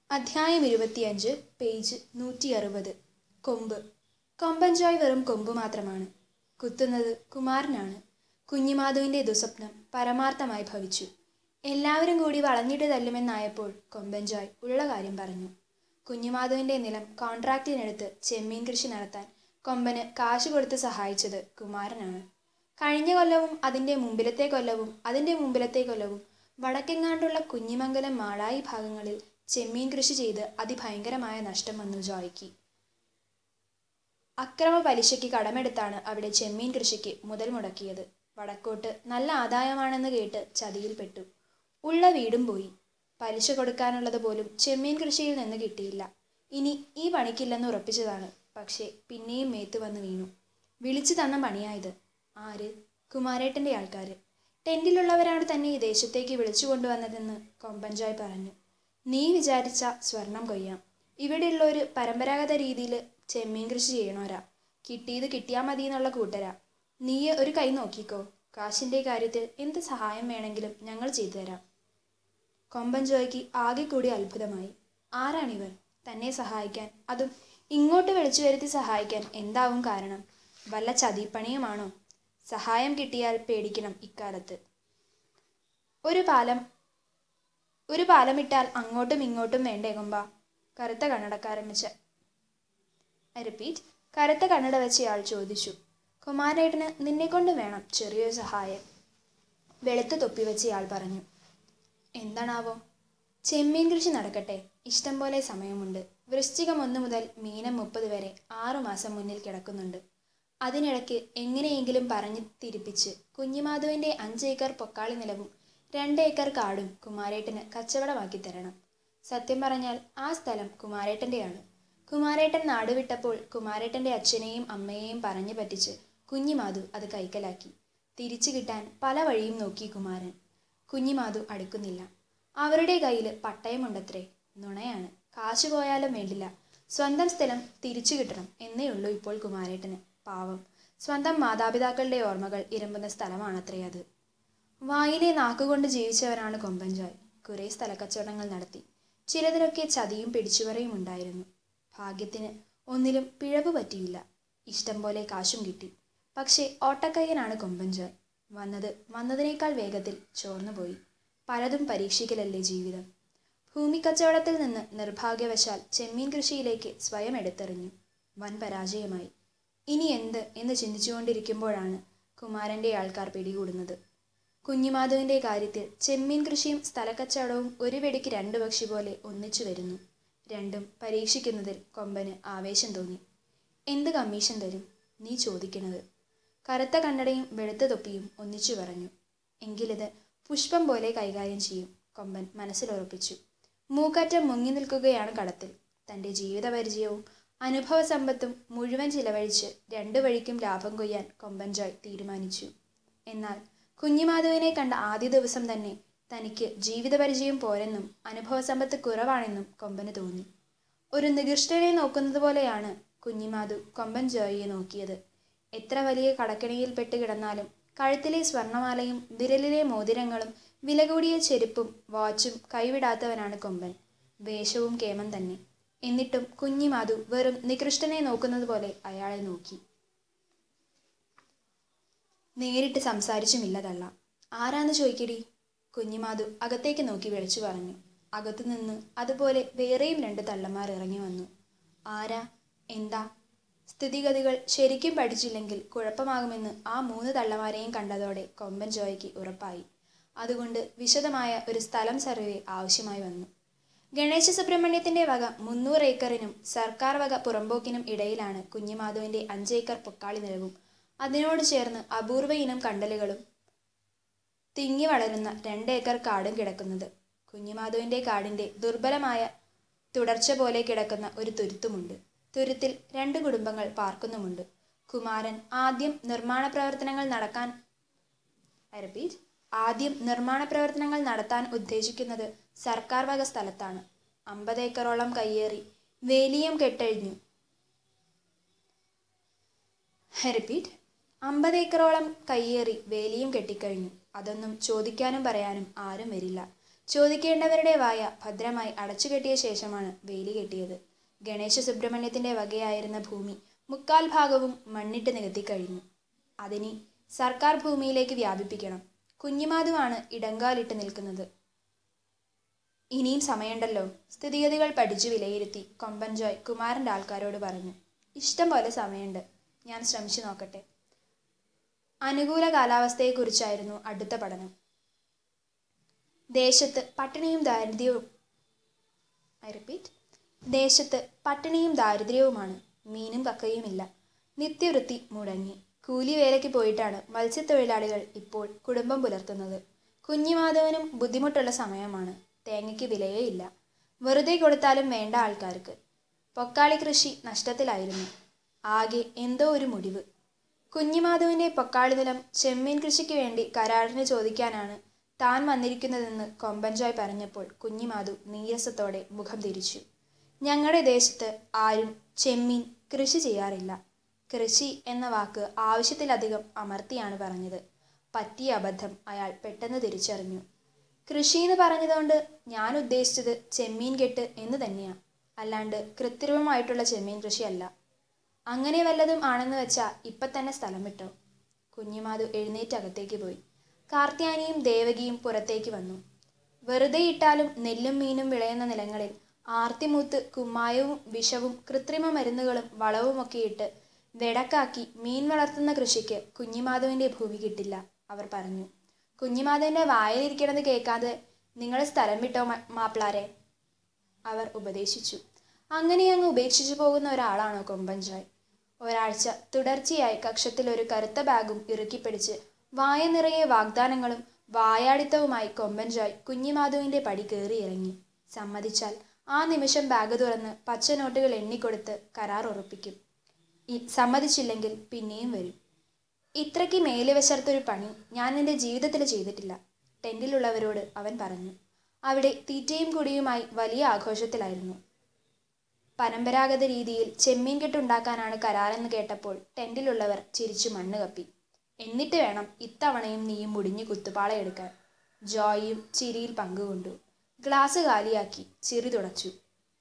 അധ്യായം ഇരുപത്തിയഞ്ച് പേജ് നൂറ്റി അറുപത് കൊമ്പ് കൊമ്പൻചോയ് വെറും കൊമ്പ് മാത്രമാണ് കുത്തുന്നത് കുമാരനാണ് കുഞ്ഞിമാധുവിൻ്റെ ദുസ്വപ്നം പരമാർത്ഥമായി ഭവിച്ചു എല്ലാവരും കൂടി വളഞ്ഞിട്ട് തല്ലുമെന്നായപ്പോൾ കൊമ്പൻചോയ് ഉള്ള കാര്യം പറഞ്ഞു കുഞ്ഞിമാധുവിൻ്റെ നിലം കോൺട്രാക്റ്റിനെടുത്ത് ചെമ്മീൻ കൃഷി നടത്താൻ കൊമ്പന് കാശ് കൊടുത്ത് സഹായിച്ചത് കുമാരനാണ് കഴിഞ്ഞ കൊല്ലവും അതിൻ്റെ മുമ്പിലത്തെ കൊല്ലവും അതിൻ്റെ മുമ്പിലത്തെ കൊല്ലവും വടക്കെങ്ങാണ്ടുള്ള കുഞ്ഞിമംഗലം മാളായി ഭാഗങ്ങളിൽ ചെമ്മീൻ കൃഷി ചെയ്ത് അതിഭയങ്കരമായ നഷ്ടം വന്നു ജോയ്ക്ക് അക്രമ പലിശയ്ക്ക് കടമെടുത്താണ് അവിടെ ചെമ്മീൻ കൃഷിക്ക് മുതൽ മുടക്കിയത് വടക്കോട്ട് നല്ല ആദായമാണെന്ന് കേട്ട് ചതിയിൽപ്പെട്ടു ഉള്ള വീടും പോയി പലിശ കൊടുക്കാനുള്ളത് പോലും ചെമ്മീൻ കൃഷിയിൽ നിന്ന് കിട്ടിയില്ല ഇനി ഈ പണിക്കില്ലെന്ന് ഉറപ്പിച്ചതാണ് പക്ഷേ പിന്നെയും മേത്ത് വന്ന് വീണു വിളിച്ചു തന്ന പണിയായത് ആര് കുമാരേട്ടൻ്റെ ആൾക്കാർ ടെൻറ്റിലുള്ളവരാണ് തന്നെ ഈ ദേശത്തേക്ക് വിളിച്ചു കൊണ്ടുവന്നതെന്ന് കൊമ്പൻജോയ് പറഞ്ഞു നീ വിചാരിച്ച സ്വർണം കൊയ്യാം ഇവിടെയുള്ളൊരു പരമ്പരാഗത രീതിയിൽ ചെമ്മീൻ കൃഷി ചെയ്യണോരാ കിട്ടിയത് കിട്ടിയാൽ മതി എന്നുള്ള കൂട്ടരാ നീ ഒരു കൈ നോക്കിക്കോ കാശിൻ്റെ കാര്യത്തിൽ എന്ത് സഹായം വേണമെങ്കിലും ഞങ്ങൾ ചെയ്തു തരാം കൊമ്പൻ ജോയ്ക്ക് ആകെ കൂടി അത്ഭുതമായി ആരാണിവർ തന്നെ സഹായിക്കാൻ അതും ഇങ്ങോട്ട് വിളിച്ചു വരുത്തി സഹായിക്കാൻ എന്താവും കാരണം വല്ല ചതിപ്പണിയുമാണോ സഹായം കിട്ടിയാൽ പേടിക്കണം ഇക്കാലത്ത് ഒരു പാലം ഒരു പാലമിട്ടാൽ അങ്ങോട്ടും ഇങ്ങോട്ടും വേണ്ടേ കൊമ്പ കറുത്ത കണ്ണടക്കാരൻ വെച്ച റിപ്പീറ്റ് കറുത്ത കണ്ണട വെച്ചയാൾ ചോദിച്ചു കുമാരേട്ടന് നിന്നെ കൊണ്ട് വേണം ചെറിയൊരു സഹായം വെളുത്ത തൊപ്പി വെച്ചയാൾ പറഞ്ഞു എന്താണാവോ ചെമ്മീൻ കൃഷി നടക്കട്ടെ ഇഷ്ടം പോലെ സമയമുണ്ട് വൃശ്ചികം ഒന്ന് മുതൽ മീനം മുപ്പത് വരെ ആറുമാസം മുന്നിൽ കിടക്കുന്നുണ്ട് അതിനിടയ്ക്ക് എങ്ങനെയെങ്കിലും പറഞ്ഞു തിരിപ്പിച്ച് കുഞ്ഞിമാധുവിൻ്റെ അഞ്ച് ഏക്കർ പൊക്കാളി നിലവും രണ്ട് ഏക്കർ കാടും കുമാരേട്ടന് കച്ചവടമാക്കി തരണം സത്യം പറഞ്ഞാൽ ആ സ്ഥലം കുമാരേട്ടൻ്റെയാണ് കുമാരേട്ടൻ നാടുവിട്ടപ്പോൾ കുമാരേട്ടൻ്റെ അച്ഛനെയും അമ്മയെയും പറഞ്ഞു പറ്റിച്ച് കുഞ്ഞിമാധു അത് കൈക്കലാക്കി തിരിച്ചു കിട്ടാൻ പല വഴിയും നോക്കി കുമാരൻ കുഞ്ഞിമാധു അടുക്കുന്നില്ല അവരുടെ കയ്യിൽ പട്ടയമുണ്ടത്രേ നുണയാണ് കാശ് പോയാലും വേണ്ടില്ല സ്വന്തം സ്ഥലം തിരിച്ചു കിട്ടണം എന്നേ ഉള്ളൂ ഇപ്പോൾ കുമാരേട്ടന് പാവം സ്വന്തം മാതാപിതാക്കളുടെ ഓർമ്മകൾ ഇരമ്പുന്ന സ്ഥലമാണത്രേ അത് വായിലെ നാക്കുകൊണ്ട് ജീവിച്ചവരാണ് കൊമ്പൻജോയ് കുറേ സ്ഥലക്കച്ചവടങ്ങൾ നടത്തി ചിലതിലൊക്കെ ചതിയും പിടിച്ചുപറിയും ഉണ്ടായിരുന്നു ഭാഗ്യത്തിന് ഒന്നിലും പിഴവ് പറ്റിയില്ല ഇഷ്ടം പോലെ കാശും കിട്ടി പക്ഷേ ഓട്ടക്കയ്യനാണ് കൊമ്പൻജോയ് വന്നത് വന്നതിനേക്കാൾ വേഗത്തിൽ ചോർന്നുപോയി പലതും പരീക്ഷിക്കലല്ലേ ജീവിതം ഭൂമിക്കച്ചവടത്തിൽ നിന്ന് നിർഭാഗ്യവശാൽ ചെമ്മീൻ കൃഷിയിലേക്ക് സ്വയം എടുത്തെറിഞ്ഞു വൻ പരാജയമായി ഇനി എന്ത് എന്ന് ചിന്തിച്ചുകൊണ്ടിരിക്കുമ്പോഴാണ് കുമാരൻ്റെ ആൾക്കാർ പിടികൂടുന്നത് കുഞ്ഞിമാധുവിൻ്റെ കാര്യത്തിൽ ചെമ്മീൻ കൃഷിയും സ്ഥലക്കച്ചവടവും ഒരു വെടിക്ക് രണ്ട് പക്ഷി പോലെ ഒന്നിച്ചു വരുന്നു രണ്ടും പരീക്ഷിക്കുന്നതിൽ കൊമ്പന് ആവേശം തോന്നി എന്ത് കമ്മീഷൻ തരും നീ ചോദിക്കുന്നത് കറുത്ത കണ്ണടയും വെളുത്ത തൊപ്പിയും ഒന്നിച്ചു പറഞ്ഞു എങ്കിലിത് പുഷ്പം പോലെ കൈകാര്യം ചെയ്യും കൊമ്പൻ മനസ്സിലുറപ്പിച്ചു മൂക്കറ്റം മുങ്ങി നിൽക്കുകയാണ് കടത്തിൽ തൻ്റെ ജീവിത പരിചയവും അനുഭവ സമ്പത്തും മുഴുവൻ ചിലവഴിച്ച് രണ്ടു വഴിക്കും ലാഭം കൊയ്യാൻ കൊമ്പൻ ജോയ് തീരുമാനിച്ചു എന്നാൽ കുഞ്ഞിമാധുവിനെ കണ്ട ആദ്യ ദിവസം തന്നെ തനിക്ക് ജീവിത പരിചയം പോരെന്നും അനുഭവസമ്പത്ത് കുറവാണെന്നും കൊമ്പന് തോന്നി ഒരു നികൃഷ്ടനെ നോക്കുന്നത് പോലെയാണ് കുഞ്ഞിമാധു കൊമ്പൻ ജോയിയെ നോക്കിയത് എത്ര വലിയ കടക്കിണിയിൽ പെട്ട് കിടന്നാലും കഴുത്തിലെ സ്വർണമാലയും വിരലിലെ മോതിരങ്ങളും വില കൂടിയ ചെരുപ്പും വാച്ചും കൈവിടാത്തവനാണ് കൊമ്പൻ വേഷവും കേമം തന്നെ എന്നിട്ടും കുഞ്ഞിമാധു വെറും നികൃഷ്ടനെ നോക്കുന്നത് പോലെ അയാളെ നോക്കി നേരിട്ട് സംസാരിച്ചുമില്ല തള്ള ആരാന്ന് ചോദിക്കടി കുഞ്ഞിമാധു അകത്തേക്ക് നോക്കി വിളിച്ചു പറഞ്ഞു അകത്തുനിന്ന് അതുപോലെ വേറെയും രണ്ട് തള്ളന്മാർ ഇറങ്ങി വന്നു ആരാ എന്താ സ്ഥിതിഗതികൾ ശരിക്കും പഠിച്ചില്ലെങ്കിൽ കുഴപ്പമാകുമെന്ന് ആ മൂന്ന് തള്ളമാരെയും കണ്ടതോടെ കൊമ്പൻ ജോയ്ക്ക് ഉറപ്പായി അതുകൊണ്ട് വിശദമായ ഒരു സ്ഥലം സർവേ ആവശ്യമായി വന്നു ഗണേശ സുബ്രഹ്മണ്യത്തിന്റെ വക മുന്നൂറ് ഏക്കറിനും സർക്കാർ വക പുറമ്പോക്കിനും ഇടയിലാണ് കുഞ്ഞിമാധുവിന്റെ അഞ്ചേക്കർ പൊക്കാളി നിലവും അതിനോട് ചേർന്ന് അപൂർവ ഇനം കണ്ടലുകളും തിങ്ങി വളരുന്ന രണ്ടേക്കർ കാടും കിടക്കുന്നത് കുഞ്ഞിമാധുവിന്റെ കാടിന്റെ ദുർബലമായ തുടർച്ച പോലെ കിടക്കുന്ന ഒരു തുരുത്തുമുണ്ട് തുരുത്തിൽ രണ്ട് കുടുംബങ്ങൾ പാർക്കുന്നുമുണ്ട് കുമാരൻ ആദ്യം നിർമ്മാണ പ്രവർത്തനങ്ങൾ നടക്കാൻ റിപ്പീറ്റ് ആദ്യം നിർമ്മാണ പ്രവർത്തനങ്ങൾ നടത്താൻ ഉദ്ദേശിക്കുന്നത് സർക്കാർ വക സ്ഥലത്താണ് അമ്പത് ഏക്കറോളം കയ്യേറി വേലിയം കെട്ടഴിഞ്ഞു റിപ്പീറ്റ് അമ്പത് ഏക്കറോളം കയ്യേറി വേലിയും കെട്ടിക്കഴിഞ്ഞു അതൊന്നും ചോദിക്കാനും പറയാനും ആരും വരില്ല ചോദിക്കേണ്ടവരുടെ വായ ഭദ്രമായി അടച്ചുകെട്ടിയ ശേഷമാണ് വേലി കെട്ടിയത് ഗണേശ സുബ്രഹ്മണ്യത്തിന്റെ വകയായിരുന്ന ഭൂമി മുക്കാൽ ഭാഗവും മണ്ണിട്ട് നികത്തി കഴിഞ്ഞു അതിനി സർക്കാർ ഭൂമിയിലേക്ക് വ്യാപിപ്പിക്കണം കുഞ്ഞിമാധുവാണ് ഇടങ്കാലിട്ട് നിൽക്കുന്നത് ഇനിയും സമയമുണ്ടല്ലോ സ്ഥിതിഗതികൾ പഠിച്ചു വിലയിരുത്തി കൊമ്പൻ ജോയ് കുമാരൻ്റെ ആൾക്കാരോട് പറഞ്ഞു ഇഷ്ടം പോലെ സമയമുണ്ട് ഞാൻ ശ്രമിച്ചു നോക്കട്ടെ അനുകൂല കാലാവസ്ഥയെക്കുറിച്ചായിരുന്നു അടുത്ത പഠനം ദേശത്ത് പട്ടിണിയും ദാരിദ്ര്യവും ഐ റിപ്പീറ്റ് ദേശത്ത് പട്ടിണിയും ദാരിദ്ര്യവുമാണ് മീനും കക്കയുമില്ല നിത്യവൃത്തി മുടങ്ങി കൂലി വേലയ്ക്ക് പോയിട്ടാണ് മത്സ്യത്തൊഴിലാളികൾ ഇപ്പോൾ കുടുംബം പുലർത്തുന്നത് കുഞ്ഞിമാധവനും ബുദ്ധിമുട്ടുള്ള സമയമാണ് തേങ്ങയ്ക്ക് വിലയേ ഇല്ല വെറുതെ കൊടുത്താലും വേണ്ട ആൾക്കാർക്ക് പൊക്കാളി കൃഷി നഷ്ടത്തിലായിരുന്നു ആകെ എന്തോ ഒരു മുടിവ് കുഞ്ഞിമാധവന്റെ പൊക്കാളി നിലം ചെമ്മീൻ കൃഷിക്ക് വേണ്ടി കരാറിന് ചോദിക്കാനാണ് താൻ വന്നിരിക്കുന്നതെന്ന് കൊമ്പൻജോയ് പറഞ്ഞപ്പോൾ കുഞ്ഞിമാധു നീരസത്തോടെ മുഖം തിരിച്ചു ഞങ്ങളുടെ ദേശത്ത് ആരും ചെമ്മീൻ കൃഷി ചെയ്യാറില്ല കൃഷി എന്ന വാക്ക് ആവശ്യത്തിലധികം അമർത്തിയാണ് പറഞ്ഞത് പറ്റിയ അബദ്ധം അയാൾ പെട്ടെന്ന് തിരിച്ചറിഞ്ഞു കൃഷി എന്ന് പറഞ്ഞതുകൊണ്ട് ഞാൻ ഉദ്ദേശിച്ചത് ചെമ്മീൻ കെട്ട് എന്ന് തന്നെയാ അല്ലാണ്ട് കൃത്രിമമായിട്ടുള്ള ചെമ്മീൻ കൃഷിയല്ല അങ്ങനെ വല്ലതും ആണെന്ന് വെച്ചാൽ ഇപ്പം തന്നെ സ്ഥലം വിട്ടോ കുഞ്ഞിമാധു എഴുന്നേറ്റ് അകത്തേക്ക് പോയി കാർത്യാനിയും ദേവകിയും പുറത്തേക്ക് വന്നു വെറുതെ ഇട്ടാലും നെല്ലും മീനും വിളയുന്ന നിലങ്ങളിൽ ആർത്തിമൂത്ത് കുമ്മായവും വിഷവും കൃത്രിമ മരുന്നുകളും വളവുമൊക്കെ ഇട്ട് വെടക്കാക്കി മീൻ വളർത്തുന്ന കൃഷിക്ക് കുഞ്ഞിമാധവന്റെ ഭൂമി കിട്ടില്ല അവർ പറഞ്ഞു കുഞ്ഞിമാധവന്റെ വായിലിരിക്കണത് കേൾക്കാതെ നിങ്ങൾ സ്ഥലം വിട്ടോ മ- മാപ്പിളാരെ അവർ ഉപദേശിച്ചു അങ്ങനെ അങ്ങ് ഉപേക്ഷിച്ചു പോകുന്ന ഒരാളാണോ കൊമ്പൻജോയ് ഒരാഴ്ച തുടർച്ചയായി കക്ഷത്തിൽ ഒരു കറുത്ത ബാഗും ഇറുക്കിപ്പിടിച്ച് വായ നിറയെ വാഗ്ദാനങ്ങളും വായാടിത്തവുമായി കൊമ്പൻജോയ് കുഞ്ഞിമാധുവിന്റെ പടി കയറിയിറങ്ങി സമ്മതിച്ചാൽ ആ നിമിഷം ബാഗ് തുറന്ന് പച്ച നോട്ടുകൾ എണ്ണിക്കൊടുത്ത് കരാർ ഉറപ്പിക്കും ഇ- സമ്മതിച്ചില്ലെങ്കിൽ പിന്നെയും വരും ഇത്രയ്ക്ക് മേലെ വശർത്തൊരു പണി ഞാൻ എൻ്റെ ജീവിതത്തിൽ ചെയ്തിട്ടില്ല ടെൻറ്റിലുള്ളവരോട് അവൻ പറഞ്ഞു അവിടെ തീറ്റയും കുടിയുമായി വലിയ ആഘോഷത്തിലായിരുന്നു പരമ്പരാഗത രീതിയിൽ ചെമ്മീൻ കെട്ടുണ്ടാക്കാനാണ് കരാറെന്ന് കേട്ടപ്പോൾ ടെൻറ്റിലുള്ളവർ ചിരിച്ചു മണ്ണ് കപ്പി എന്നിട്ട് വേണം ഇത്തവണയും നീയും മുടിഞ്ഞു കുത്തുപാള എടുക്കാൻ ജോയിയും ചിരിയിൽ പങ്കുകൊണ്ടു ഗ്ലാസ് കാലിയാക്കി ചിരി തുടച്ചു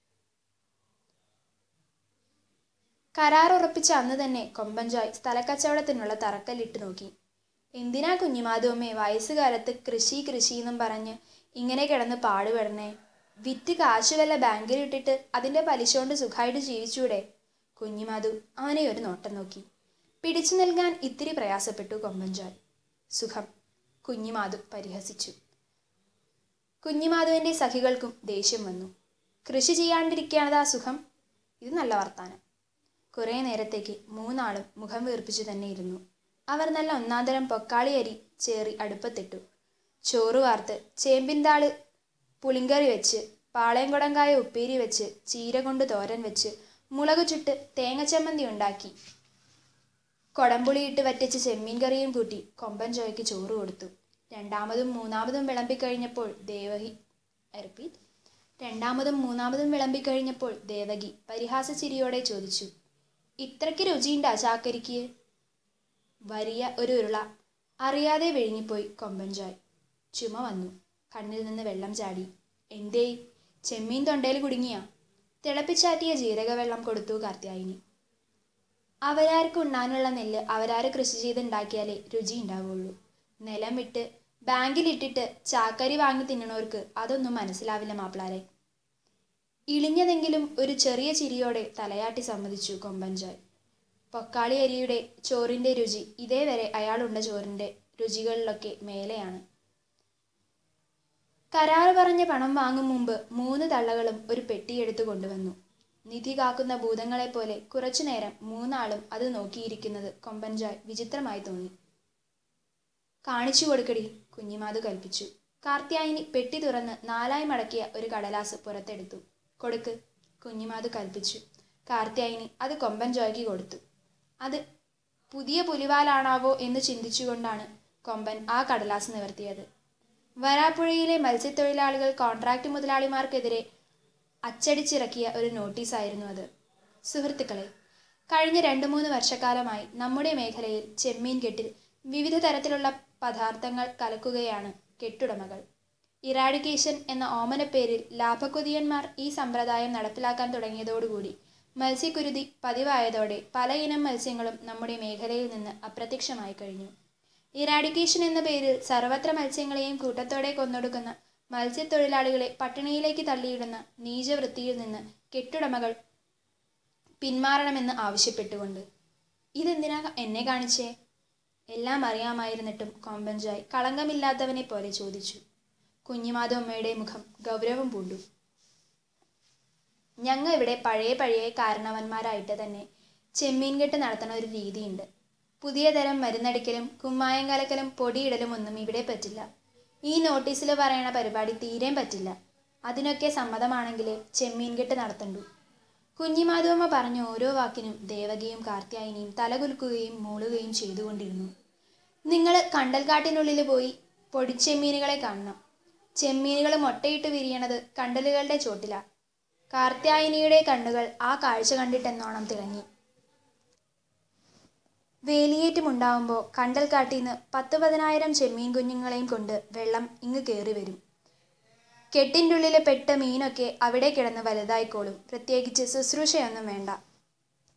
കരാർ ഉറപ്പിച്ച അന്ന് തന്നെ കൊമ്പൻജോയ് സ്ഥലക്കച്ചവടത്തിനുള്ള തറക്കല്ലിട്ട് നോക്കി എന്തിനാ കുഞ്ഞിമാധവമ്മേ വയസ്സുകാലത്ത് കൃഷി കൃഷി എന്നും പറഞ്ഞ് ഇങ്ങനെ കിടന്ന് പാടുപെടണേ വിറ്റ് കാശ് വല്ല ബാങ്കിൽ ഇട്ടിട്ട് അതിന്റെ പലിശ കൊണ്ട് സുഖമായിട്ട് ജീവിച്ചൂടെ കുഞ്ഞിമാധു അവനെ ഒരു നോട്ടം നോക്കി പിടിച്ചു നൽകാൻ ഇത്തിരി പ്രയാസപ്പെട്ടു കൊമ്പൻജോയ് സുഖം കുഞ്ഞിമാധു പരിഹസിച്ചു കുഞ്ഞിമാധുവിന്റെ സഖികൾക്കും ദേഷ്യം വന്നു കൃഷി ചെയ്യാണ്ടിരിക്കുകയാണതാ സുഖം ഇത് നല്ല വർത്താനം കുറേ നേരത്തേക്ക് മൂന്നാളും മുഖം വീർപ്പിച്ചു തന്നെ ഇരുന്നു അവർ നല്ല ഒന്നാന്തരം പൊക്കാളി അരി ചേറി അടുപ്പത്തിട്ടു ചോറ് വാർത്ത് ചേമ്പിൻതാള് പുളിങ്കറി വെച്ച് പാളയംകുടങ്കായ ഉപ്പേരി വെച്ച് ചീര കൊണ്ട് തോരൻ വെച്ച് മുളക് ചുട്ട് തേങ്ങച്ചമ്മന്തി ഉണ്ടാക്കി കൊടംപുളിയിട്ട് വറ്റിച്ച് ചെമ്മീൻ കറിയും കൂട്ടി കൊമ്പൻ ചോയ്ക്ക് ചോറ് കൊടുത്തു രണ്ടാമതും മൂന്നാമതും വിളമ്പിക്കഴിഞ്ഞപ്പോൾ ദേവഹി റിപ്പീറ്റ് രണ്ടാമതും മൂന്നാമതും വിളമ്പിക്കഴിഞ്ഞപ്പോൾ ദേവകി പരിഹാസ ചിരിയോടെ ചോദിച്ചു ഇത്രയ്ക്ക് രുചിയുണ്ടാ ചാക്കരിക്ക് വലിയ ഒരു ഉരുള അറിയാതെ വിഴുങ്ങിപ്പോയി കൊമ്പൻ ജോയ് ചുമ വന്നു കണ്ണിൽ നിന്ന് വെള്ളം ചാടി എന്തേയ് ചെമ്മീൻ തൊണ്ടയിൽ കുടുങ്ങിയ തിളപ്പിച്ചാറ്റിയ ജീരകവെള്ളം കൊടുത്തു കാർത്യായിനി അവരാർക്ക് ഉണ്ണാനുള്ള നെല്ല് അവരാര് കൃഷി ചെയ്തുണ്ടാക്കിയാലേ രുചി ഉണ്ടാവുള്ളൂ നിലം വിട്ട് ബാങ്കിലിട്ടിട്ട് ചാക്കരി വാങ്ങി തിന്നണവർക്ക് അതൊന്നും മനസ്സിലാവില്ല മാപ്പിളാരെ ഇളിഞ്ഞതെങ്കിലും ഒരു ചെറിയ ചിരിയോടെ തലയാട്ടി സമ്മതിച്ചു കൊമ്പൻ ജോയ് പൊക്കാളി അരിയുടെ ചോറിന്റെ രുചി ഇതേവരെ അയാളുണ്ട ചോറിന്റെ രുചികളിലൊക്കെ മേലെയാണ് കരാറ് പറഞ്ഞ പണം വാങ്ങും മുമ്പ് മൂന്ന് തള്ളകളും ഒരു പെട്ടിയെടുത്തു കൊണ്ടുവന്നു നിധി കാക്കുന്ന ഭൂതങ്ങളെപ്പോലെ കുറച്ചുനേരം മൂന്നാളും അത് നോക്കിയിരിക്കുന്നത് കൊമ്പൻജോയ് വിചിത്രമായി തോന്നി കാണിച്ചു കൊടുക്കടി കുഞ്ഞിമാത് കൽപ്പിച്ചു കാർത്യായനി പെട്ടി തുറന്ന് നാലായി മടക്കിയ ഒരു കടലാസ് പുറത്തെടുത്തു കൊടുക്ക് കുഞ്ഞിമാത് കൽപ്പിച്ചു കാർത്യായനി അത് കൊമ്പൻ ജോയ്ക്ക് കൊടുത്തു അത് പുതിയ പുലിവാലാണാവോ എന്ന് ചിന്തിച്ചുകൊണ്ടാണ് കൊമ്പൻ ആ കടലാസ് നിവർത്തിയത് വരാപ്പുഴയിലെ മത്സ്യത്തൊഴിലാളികൾ കോൺട്രാക്ട് മുതലാളിമാർക്കെതിരെ അച്ചടിച്ചിറക്കിയ ഒരു നോട്ടീസായിരുന്നു അത് സുഹൃത്തുക്കളെ കഴിഞ്ഞ രണ്ട് മൂന്ന് വർഷക്കാലമായി നമ്മുടെ മേഖലയിൽ ചെമ്മീൻ കെട്ടിൽ വിവിധ തരത്തിലുള്ള പദാർത്ഥങ്ങൾ കലക്കുകയാണ് കെട്ടുടമകൾ ഇറാഡിക്കേഷൻ എന്ന ഓമനപ്പേരിൽ ലാഭക്കൊതിയന്മാർ ഈ സമ്പ്രദായം നടപ്പിലാക്കാൻ തുടങ്ങിയതോടുകൂടി മത്സ്യക്കുരുതി പതിവായതോടെ പലയിനം മത്സ്യങ്ങളും നമ്മുടെ മേഖലയിൽ നിന്ന് അപ്രത്യക്ഷമായി കഴിഞ്ഞു ഇറാഡിക്കേഷൻ എന്ന പേരിൽ സർവത്ര മത്സ്യങ്ങളെയും കൂട്ടത്തോടെ കൊന്നൊടുക്കുന്ന മത്സ്യത്തൊഴിലാളികളെ പട്ടിണിയിലേക്ക് തള്ളിയിടുന്ന നീചവൃത്തിയിൽ നിന്ന് കെട്ടുടമകൾ പിന്മാറണമെന്ന് ആവശ്യപ്പെട്ടുകൊണ്ട് ഇതെന്തിനാ എന്നെ കാണിച്ചേ എല്ലാം അറിയാമായിരുന്നിട്ടും കോമ്പഞ്ചായി കളങ്കമില്ലാത്തവനെ പോലെ ചോദിച്ചു കുഞ്ഞിമാധവമ്മയുടെ മുഖം ഗൗരവം പൂണ്ടു ഞങ്ങ ഇവിടെ പഴയ പഴയ കാരണവന്മാരായിട്ട് തന്നെ ചെമ്മീൻ കെട്ട് നടത്തുന്ന ഒരു രീതിയുണ്ട് പുതിയ തരം മരുന്നടിക്കലും കുമ്മായം കലക്കലും പൊടിയിടലും ഒന്നും ഇവിടെ പറ്റില്ല ഈ നോട്ടീസിൽ പറയണ പരിപാടി തീരെയും പറ്റില്ല അതിനൊക്കെ സമ്മതമാണെങ്കിലേ ചെമ്മീൻ കെട്ട് നടത്തണ്ടു കുഞ്ഞിമാധവമ്മ പറഞ്ഞ ഓരോ വാക്കിനും ദേവകിയും കാർത്യായനിയും തലകുലുക്കുകയും മൂളുകയും ചെയ്തുകൊണ്ടിരുന്നു നിങ്ങൾ കണ്ടൽക്കാട്ടിനുള്ളിൽ പോയി പൊടിച്ചെമ്മീനുകളെ കാണണം ചെമ്മീനുകൾ മുട്ടയിട്ട് വിരിയണത് കണ്ടലുകളുടെ ചോട്ടിലാ കാർത്യായനിയുടെ കണ്ണുകൾ ആ കാഴ്ച കണ്ടിട്ടെന്നോണം തിളങ്ങി വേലിയേറ്റമുണ്ടാവുമ്പോൾ കണ്ടൽക്കാട്ടിന്ന് പത്ത് പതിനായിരം ചെമ്മീൻ കുഞ്ഞുങ്ങളെയും കൊണ്ട് വെള്ളം ഇങ്ങ് കയറി വരും കെട്ടിൻ്റെ ഉള്ളിൽ പെട്ട മീനൊക്കെ അവിടെ കിടന്ന് വലുതായിക്കോളും പ്രത്യേകിച്ച് ശുശ്രൂഷയൊന്നും വേണ്ട